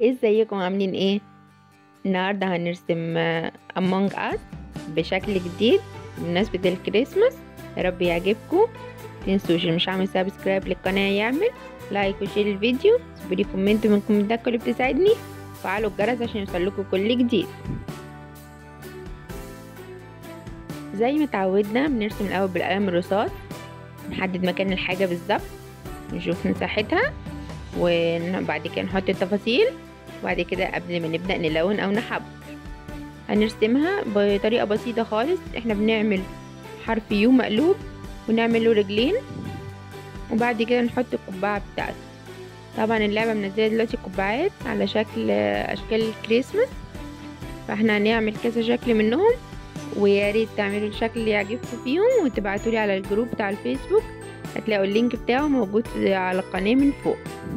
ازيكم عاملين ايه النهارده هنرسم امونج اس بشكل جديد بمناسبة الكريسماس يا رب يعجبكم متنسوش اللي مش عامل سبسكرايب للقناة يعمل لايك وشير الفيديو سيبولي كومنت من كومنتاتكم اللي بتساعدني وفعلوا الجرس عشان يوصلكوا كل جديد زي ما اتعودنا بنرسم الاول بالقلم الرصاص نحدد مكان الحاجة بالظبط نشوف مساحتها وبعد كده نحط التفاصيل وبعد كده قبل ما نبدأ نلون أو نحبر هنرسمها بطريقة بسيطة خالص احنا بنعمل حرف يو مقلوب ونعمل له رجلين وبعد كده نحط القبعة بتاعته طبعا اللعبة منزلة دلوقتي قبعات على شكل أشكال الكريسماس فاحنا هنعمل كذا شكل منهم ويا ريت تعملوا الشكل اللي يعجبكم فيهم وتبعتولي على الجروب بتاع الفيسبوك هتلاقوا اللينك بتاعه موجود على القناة من فوق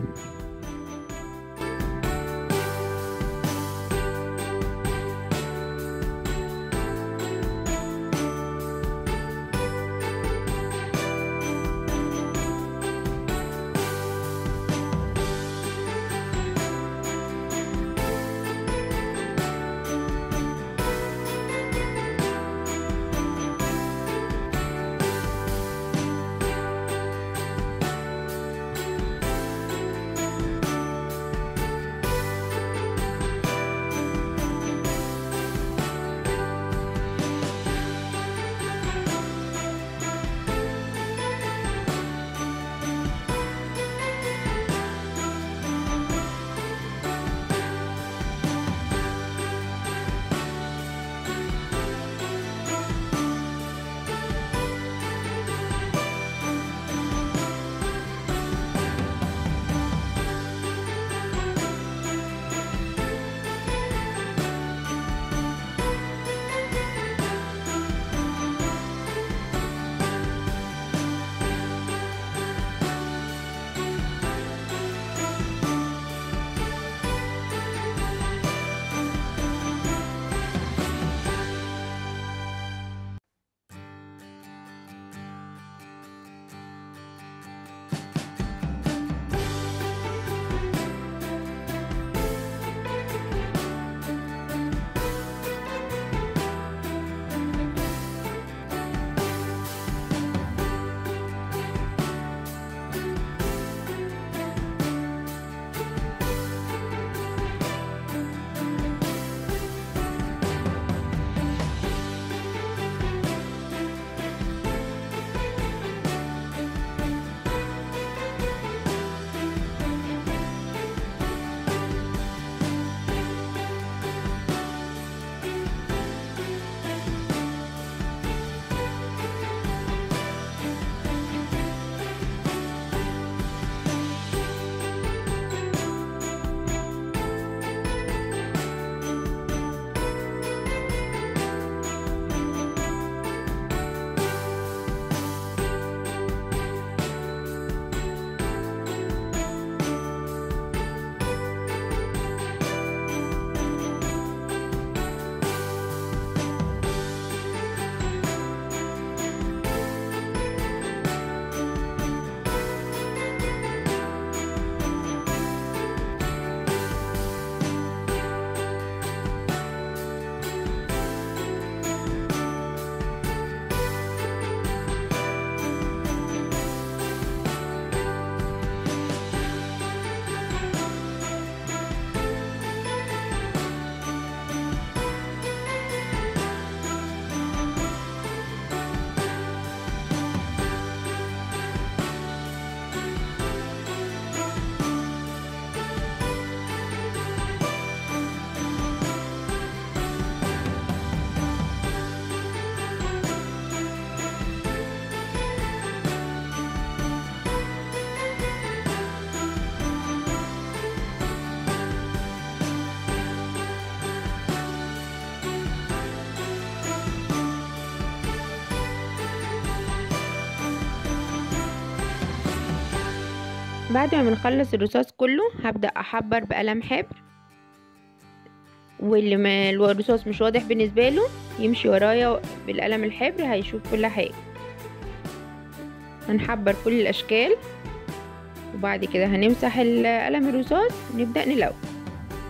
بعد ما بنخلص الرصاص كله هبدأ أحبر بقلم حبر واللي ما الرصاص مش واضح بالنسبة له يمشي ورايا بالقلم الحبر هيشوف كل حاجة هنحبر كل الأشكال وبعد كده هنمسح القلم الرصاص ونبدأ نلون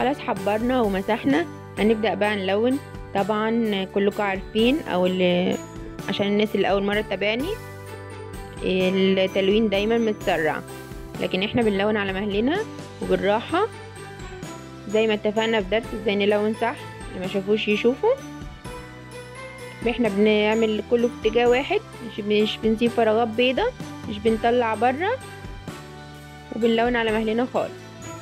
خلاص حبرنا ومسحنا هنبدأ بقى نلون طبعا كلكم عارفين او اللي عشان الناس اللي اول مرة تتابعني التلوين دايما متسرع لكن احنا بنلون على مهلنا وبالراحة زي ما اتفقنا في درس ازاي نلون صح اللي ما شافوش يشوفوا احنا بنعمل كله في اتجاه واحد مش مش بنسيب فراغات بيضة مش بنطلع بره وبنلون على مهلنا خالص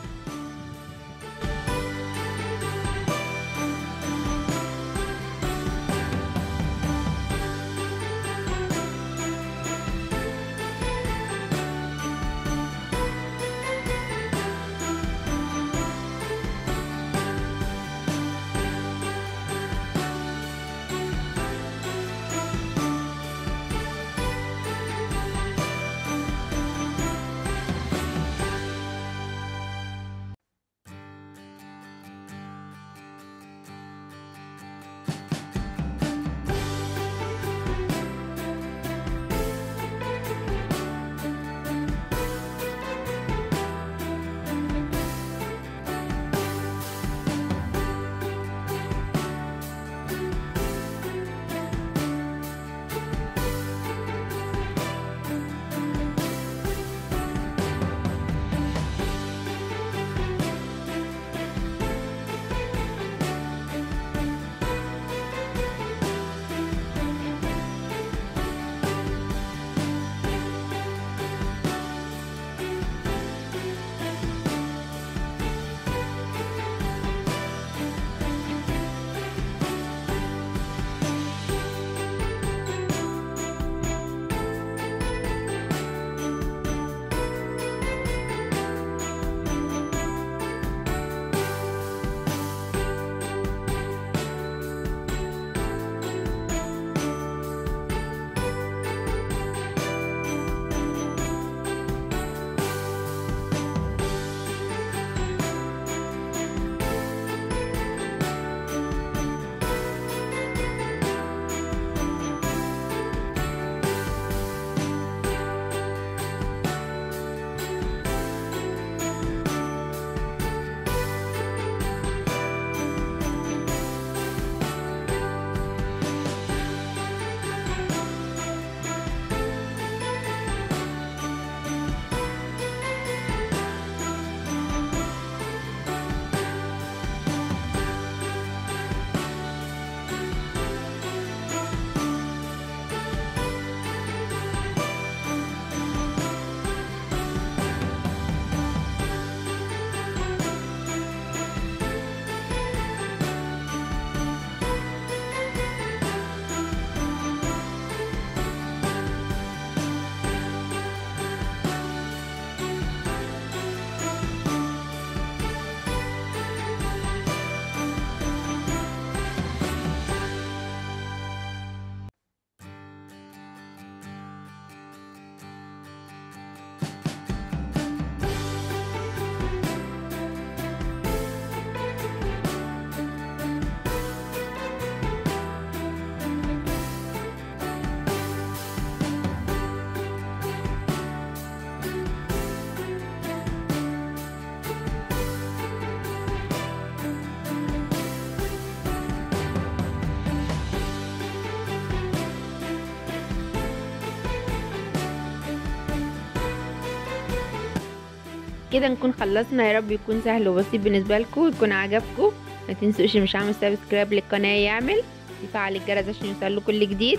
كده نكون خلصنا يا رب يكون سهل وبسيط بالنسبه لكم يكون عجبكم ما تنسوش اللي مش عامل سبسكرايب للقناه يعمل يفعل الجرس عشان يوصل كل جديد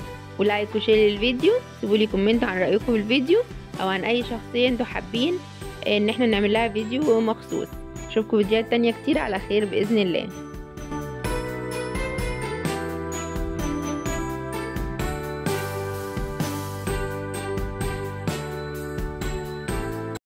ولايك وشير للفيديو سيبوا لي كومنت عن رايكم في الفيديو او عن اي شخصيه انتوا حابين ان احنا نعمل لها فيديو مخصوص اشوفكم فيديوهات تانية كتير على خير باذن الله